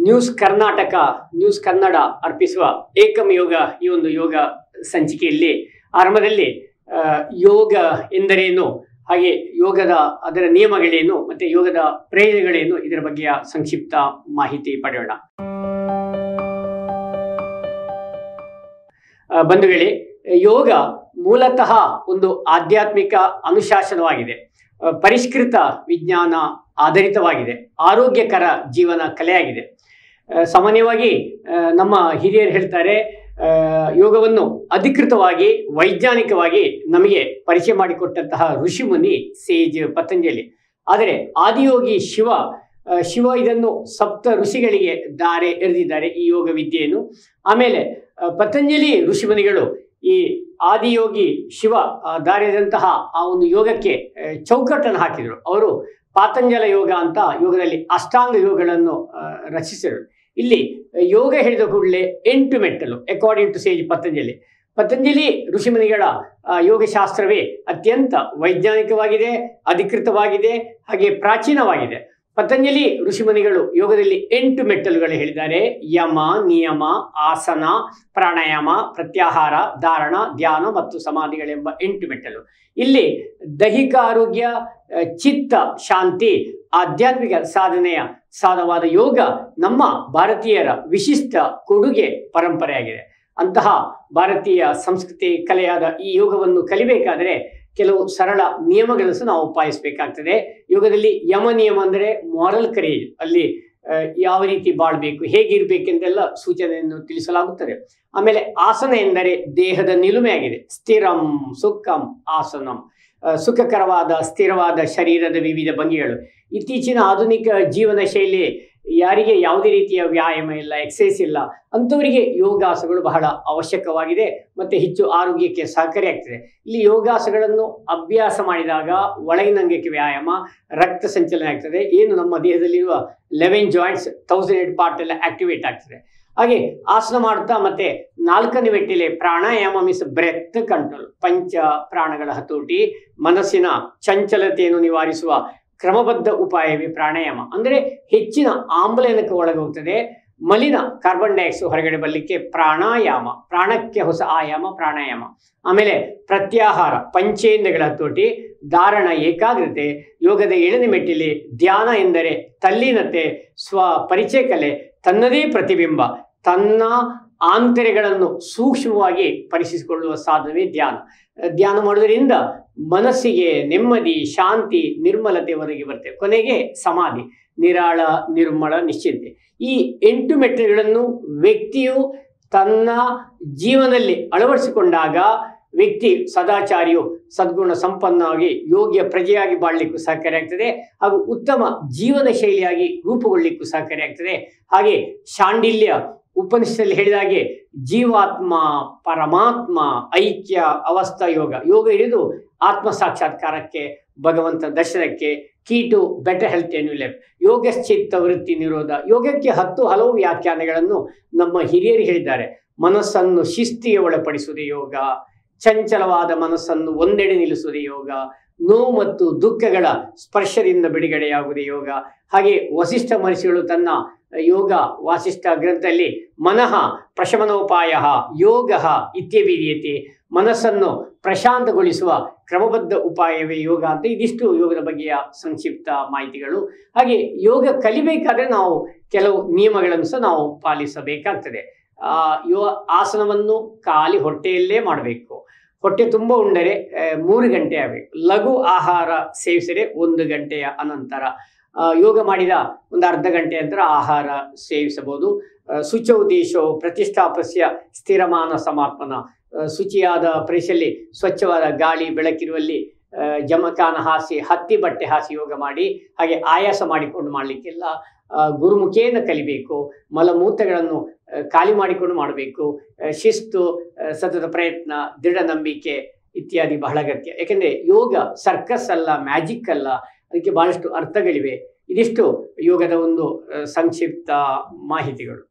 news Karnataka news Kannada ಅರ್ಪಿಸುವ ಏಕಂ ಯೋಗ ಈ ಒಂದು ಯೋಗ ಸಂಚಿಕೆಯಲ್ಲಿ ಆರಂಭದಲ್ಲಿ ಆ, ಯೋಗ ಎಂದರೇನು ಹಾಗೆ ಯೋಗದ ಅದರ ನಿಯಮಗಳೇನು ಮತ್ತೆ ಯೋಗದ ಪ್ರಯೋಜನಗಳೇನು ಇದರ ಬಗ್ಗೆಯ ಸಂಕ್ಷಿಪ್ತ ಮಾಹಿತಿ ಪಡೆಯೋಣ ಆ, ಬಂಧುಗಳೇ ಯೋಗ ಮೂಲತಃ ಒಂದು ಆಧ್ಯಾತ್ಮಿಕ ಅನುಶಾಸನವಾಗಿದೆ ಆ, ಪರಿಷ್ಕೃತ ವಿಜ್ಞಾನ ಆಧಾರಿತವಾಗಿದೆ ಆರೋಗ್ಯಕರ ಜೀವನ ಕಲೆಯಾಗಿದೆ ಆ, ಸಾಮಾನ್ಯವಾಗಿ ಆ, ನಮ್ಮ ಹಿರಿಯರು ಹೇಳ್ತಾರೆ ಆ, ಯೋಗವನ್ನು ಅಧಿಕೃತವಾಗಿ ವೈಜ್ಞಾನಿಕವಾಗಿ ನಮಗೆ ಪರಿಚಯ ಮಾಡಿಕೊಟ್ಟಂತಹ ಋಷಿಮುನಿ ಸೇಜ್ ಪತಂಜಲಿ ಆದರೆ ಆದಿಯೋಗಿ ಶಿವ ಆ, ಶಿವ ಇದನ್ನು ಸಪ್ತ ಋಷಿಗಳಿಗೆ ದಾರೆ ಎರೆದಿದ್ದಾರೆ ಈ ಯೋಗ ವಿದ್ಯೆಯನ್ನು ಆಮೇಲೆ ಆ, ಪತಂಜಲಿ ಋಷಿಮುನಿಗಳು ಈ ಆದಿಯೋಗಿ ಶಿವ ಆ, ದಾರೆದಂತಹ ಆ ಒಂದು ಯೋಗಕ್ಕೆ ಆ, ಚೌಕಟ್ಟನ್ನು ಹಾಕಿದರು ಅವರು ಪಾತಂಜಲ ಯೋಗ ಅಂತ ಯೋಗದಲ್ಲಿ ಅಷ್ಟಾಂಗ ಯೋಗಗಳನ್ನು ಆ, ರಚಿಸಿದರು ಇಲ್ಲಿ ಯೋಗ ಹೇಳಿದ ಕೂಡಲೇ ಎಂಟು ಮೆಟ್ಟಲು according to sage Patanjali Patanjali ಋಷಿಮುನಿಗಳ ಆ, ಯೋಗಶಾಸ್ತ್ರವೇ ಅತ್ಯಂತ ವೈಜ್ಞಾನಿಕವಾಗಿದೆ ಅಧಿಕೃತವಾಗಿದೆ ಹಾಗೆ ಪ್ರಾಚೀನವಾಗಿದೆ ಪತಂಜಲಿ ಋಷಿಮುನಿಗಳು ಯೋಗದಲ್ಲಿ ಎಂಟು ಮೆಟ್ಟಲುಗಳು ಹೇಳಿದ್ದಾರೆ ಯಮ ನಿಯಮ ಆಸನ ಪ್ರಾಣಾಯಾಮ ಪ್ರತ್ಯಾಹಾರ ಧಾರಣ ಧ್ಯಾನ ಮತ್ತು ಸಮಾಧಿಗಳೆಂಬ ಎಂಟು ಮೆಟ್ಟಲು ಇಲ್ಲಿ ದೈಹಿಕ ಆರೋಗ್ಯ ಆ, ಚಿತ್ತ ಶಾಂತಿ ಆಧ್ಯಾತ್ಮಿಕ ಸಾಧನೆಯ ಸಾಧವಾದ ಯೋಗ ನಮ್ಮ ಭಾರತೀಯರ ವಿಶಿಷ್ಟ ಕೊಡುಗೆ ಪರಂಪರೆಯಾಗಿದೆ ಅಂತಹ ಭಾರತೀಯ ಸಂಸ್ಕೃತಿ ಕಲೆಯಾದ ಈ ಯೋಗವನ್ನು ಕಲಿಬೇಕಾದರೆ ಕೆಲವು ಸರಳ ನಿಯಮಗಳನ್ನು ಸಹ ನಾವು ಪಾಲಿಸಬೇಕಾಗ್ತದೆ ಯೋಗದಲ್ಲಿ ಯಮ ನಿಯಮ ಅಂದರೆ ಮಾರಲ್ ಕರೇಜ್ ಅಲ್ಲಿ ಆ, ಯಾವ ರೀತಿ ಬಾಳ್ಬೇಕು ಹೇಗಿರ್ಬೇಕೆಂದೆಲ್ಲ ಸೂಚನೆಯನ್ನು ತಿಳಿಸಲಾಗುತ್ತದೆ ಆಮೇಲೆ ಆಸನ ಎಂದರೆ ದೇಹದ ನಿಲುಮೆಯಾಗಿದೆ ಸ್ಥಿರಂ ಸುಖಂ ಆಸನಂ ಆ, ಸುಖಕರವಾದ ಸ್ಥಿರವಾದ ಶರೀರದ ವಿವಿಧ ಭಂಗಿಗಳು ಇತ್ತೀಚಿನ ಆಧುನಿಕ ಜೀವನ ಶೈಲಿ ಯಾರಿಗೆ ಯಾವುದೇ ರೀತಿಯ ವ್ಯಾಯಾಮ ಇಲ್ಲ ಎಕ್ಸಸೈಸ್ ಇಲ್ಲ ಅಂಥವರಿಗೆ ಯೋಗಾಸನಗಳು ಬಹಳ ಅವಶ್ಯಕವಾಗಿದೆ ಮತ್ತೆ ಹೆಚ್ಚು ಆರೋಗ್ಯಕ್ಕೆ ಸಹಕಾರಿಯಾಗ್ತದೆ ಇಲ್ಲಿ ಯೋಗಾಸನಗಳನ್ನು ಅಭ್ಯಾಸ ಮಾಡಿದಾಗ ಒಳಗಿನಂಗಕ್ಕೆ ವ್ಯಾಯಾಮ ರಕ್ತ ಸಂಚಲನ ಆಗ್ತದೆ ಏನು ನಮ್ಮ ದೇಹದಲ್ಲಿರುವ eleven joints thousand eight part ಎಲ್ಲ ಆಕ್ಟಿವೇಟ್ ಆಗ್ತದೆ ಹಾಗೆ ಆಸನ ಮಾಡ್ತಾ ಮತ್ತೆ ನಾಲ್ಕನೇ ಮೆಟ್ಟಿಲೆ ಪ್ರಾಣಾಯಾಮ ಮೀನ್ಸ್ ಬ್ರೆತ್ ಕಂಟ್ರೋಲ್ ಪಂಚ ಪ್ರಾಣಗಳ ಹತೋಟಿ ಮನಸ್ಸಿನ ಚಂಚಲತೆಯನ್ನು ನಿವಾರಿಸುವ ಕ್ರಮಬದ್ಧ ಉಪಾಯವೇ ಪ್ರಾಣಾಯಾಮ ಅಂದರೆ ಹೆಚ್ಚಿನ ಆಮ್ಲಜನಕ ಒಳಗೆ ಹೋಗ್ತದೆ ಮಲಿನ ಕಾರ್ಬನ್ ಡೈಆಕ್ಸೈಡ್ ಹೊರಗಡೆ ಬರಲಿಕ್ಕೆ ಪ್ರಾಣಾಯಾಮ ಪ್ರಾಣಕ್ಕೆ ಹೊಸ ಆಯಾಮ ಪ್ರಾಣಾಯಾಮ ಆಮೇಲೆ ಪ್ರತ್ಯಾಹಾರ ಪಂಚೇಂದ್ರಗಳ ಹತೋಟಿ ಧಾರಣ ಏಕಾಗ್ರತೆ ಯೋಗದ ಏಳನೇ ಮೆಟ್ಟಿಲಿ ಧ್ಯಾನ ಎಂದರೆ ತಲ್ಲೀನತೆ ಸ್ವ ಪರಿಚಯ ಕಲೆ ತನ್ನದೇ ಪ್ರತಿಬಿಂಬ ತನ್ನ ಆಂತರ್ಯಗಳನ್ನು ಸೂಕ್ಷ್ಮವಾಗಿ ಪರಿಶೀಲಿಸಿಕೊಳ್ಳುವ ಸಾಧನವೇ ಧ್ಯಾನ ಧ್ಯಾನ ಮಾಡೋದ್ರಿಂದ ಮನಸ್ಸಿಗೆ ನೆಮ್ಮದಿ ಶಾಂತಿ ನಿರ್ಮಲತೆ ಒದಗಿ ಬರ್ತದೆ ಕೊನೆಗೆ ಸಮಾಧಿ ನಿರಾಳ ನಿರ್ಮಲ ನಿಶ್ಚಿಂತೆ ಈ ಎಂಟು ಮೆಟ್ಟಲುಗಳನ್ನು ವ್ಯಕ್ತಿಯು ತನ್ನ ಜೀವನದಲ್ಲಿ ಅಳವಡಿಸಿಕೊಂಡಾಗ ವ್ಯಕ್ತಿ ಸದಾಚಾರಿಯು ಸದ್ಗುಣ ಸಂಪನ್ನವಾಗಿ ಯೋಗ್ಯ ಪ್ರಜೆಯಾಗಿ ಬಾಳಲಿಕ್ಕೂ ಸಹಕಾರಿಯಾಗ್ತದೆ ಹಾಗೂ ಉತ್ತಮ ಜೀವನ ಶೈಲಿಯಾಗಿ ರೂಪುಗೊಳ್ಳಲಿಕ್ಕೂ ಸಹಕಾರಿಯಾಗ್ತದೆ ಹಾಗೆ ಶಾಂಡಿಲ್ಯ ಉಪನಿಷತ್ತಲ್ಲಿ ಹೇಳಿದ ಹಾಗೆ ಜೀವಾತ್ಮ ಪರಮಾತ್ಮ ಐಕ್ಯ ಅವಸ್ಥಾ ಯೋಗ ಯೋಗ ಹಿಡಿದು ಆತ್ಮ ಸಾಕ್ಷಾತ್ಕಾರಕ್ಕೆ ಭಗವಂತ ದರ್ಶನಕ್ಕೆ key to better health a new life ಯೋಗಶ್ಚಿತ್ತ ವೃತ್ತಿ ನಿರೋಧ ಯೋಗಕ್ಕೆ ಹತ್ತು ಹಲವು ವ್ಯಾಖ್ಯಾನಗಳನ್ನು ನಮ್ಮ ಹಿರಿಯರು ಹೇಳಿದ್ದಾರೆ ಮನಸ್ಸನ್ನು ಶಿಸ್ತಿಗೆ ಒಳಪಡಿಸುವುದು ಯೋಗ ಚಂಚಲವಾದ ಮನಸ್ಸನ್ನು ಒಂದೆಡೆ ನಿಲ್ಲಿಸುವುದು ಯೋಗ ನೋವು ಮತ್ತು ದುಃಖಗಳ ಸ್ಪರ್ಶದಿಂದ ಬಿಡುಗಡೆಯಾಗುವುದು ಯೋಗ ಹಾಗೆ ವಸಿಷ್ಠ ಮಹರ್ಷಿಗಳು ತನ್ನ ಯೋಗ ವಾಸಿಷ್ಠ ಗ್ರಂಥದಲ್ಲಿ ಮನಃ ಪ್ರಶಮನೋಪಾಯ ಯೋಗ ಇತ್ಯವಿರಿಯತೆ ಮನಸ್ಸನ್ನು ಪ್ರಶಾಂತಗೊಳಿಸುವ ಕ್ರಮಬದ್ಧ ಉಪಾಯವೇ ಯೋಗ ಅಂತ ಇದಿಷ್ಟು ಯೋಗದ ಬಗ್ಗೆಯ ಸಂಕ್ಷಿಪ್ತ ಮಾಹಿತಿಗಳು ಹಾಗೆ ಯೋಗ ಕಲಿಬೇಕಾದ್ರೆ ನಾವು ಕೆಲವು ನಿಯಮಗಳನ್ನು ಸಹ ನಾವು ಪಾಲಿಸಬೇಕಾಗ್ತದೆ ಆ ಯೋ ಆಸನವನ್ನು ಖಾಲಿ ಹೊಟ್ಟೆಯಲ್ಲೇ ಮಾಡಬೇಕು ಹೊಟ್ಟೆ ತುಂಬ ಉಂಡರೆ ಆ, ಮೂರು ಗಂಟೆ ಆಗಬೇಕು ಲಘು ಆಹಾರ ಸೇವಿಸಿದರೆ ಒಂದು ಗಂಟೆಯ ಅನಂತರ ಆ, ಯೋಗ ಮಾಡಿದ ಒಂದು ಅರ್ಧ ಗಂಟೆ ನಂತರ ಆಹಾರ ಸೇವಿಸಬಹುದು ಆ, ಶುಚೌ ದೇಶವು ಪ್ರತಿಷ್ಠಾಪಸ್ಯ ಸ್ಥಿರಮಾನ ಸಮಾಪನ ಆ, ಶುಚಿಯಾದ ಪ್ರದೇಶದಲ್ಲಿ ಸ್ವಚ್ಛವಾದ ಗಾಳಿ ಬೆಳಕಿರುವಲ್ಲಿ ಆ, ಜಮಖಾನ ಹಾಸಿ ಹತ್ತಿ ಬಟ್ಟೆ ಹಾಸಿ ಯೋಗ ಮಾಡಿ ಹಾಗೆ ಆಯಾಸ ಮಾಡಿಕೊಂಡು ಮಾಡಲಿಕ್ಕೆಲ್ಲ ಆ, ಗುರುಮುಖೇನ ಕಲಿಬೇಕು ಮಲಮೂತ್ರಗಳನ್ನು ಆ, ಖಾಲಿ ಮಾಡಿಕೊಂಡು ಮಾಡಬೇಕು ಆ, ಶಿಸ್ತು ಆ, ಸತತ ಪ್ರಯತ್ನ ದೃಢ ನಂಬಿಕೆ ಇತ್ಯಾದಿ ಬಹಳ ಅಗತ್ಯ ಯಾಕೆಂದ್ರೆ ಯೋಗ ಸರ್ಕಸ್ ಅಲ್ಲ ಮ್ಯಾಜಿಕ್ ಅಲ್ಲ ಅದಕ್ಕೆ ಬಹಳಷ್ಟು ಅರ್ಥಗಳಿವೆ ಇದಿಷ್ಟು ಯೋಗದ ಒಂದು ಆ, ಸಂಕ್ಷಿಪ್ತ ಮಾಹಿತಿಗಳು